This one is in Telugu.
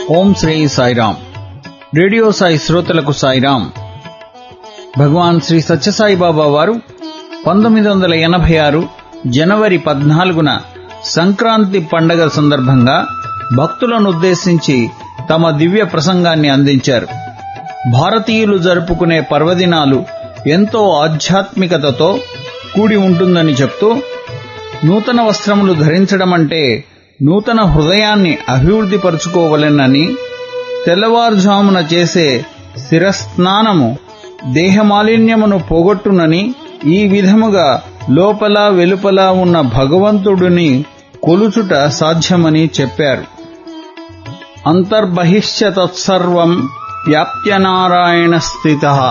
ఓం శ్రీ సాయిరాం రేడియో సాయి శ్రోతలకు సాయిరాం భగవాన్ శ్రీ సత్యసాయి బాబా వారు పంతొమ్మిది వందల ఎనభై ఆరు జనవరి పద్నాలుగున సంక్రాంతి పండగ సందర్భంగా భక్తులను ఉద్దేశించి తమ దివ్య ప్రసంగాన్ని అందించారు భారతీయులు జరుపుకునే పర్వదినాలు ఎంతో ఆధ్యాత్మికతతో కూడి ఉంటుందని చెప్తూ నూతన వస్త్రములు ధరించడం అంటే నూతన హృదయాన్ని అభివృద్ధిపరుచుకోవలెనని తెల్లవారుజామున చేసే శిరస్నానము దేహమాలిన్యమును పోగొట్టునని ఈ విధముగా లోపల వెలుపల ఉన్న భగవంతుడిని కొలుచుట సాధ్యమని చెప్పారు అంతర్బహిష్య తత్సర్వం వ్యాప్య నారాయణ స్థిత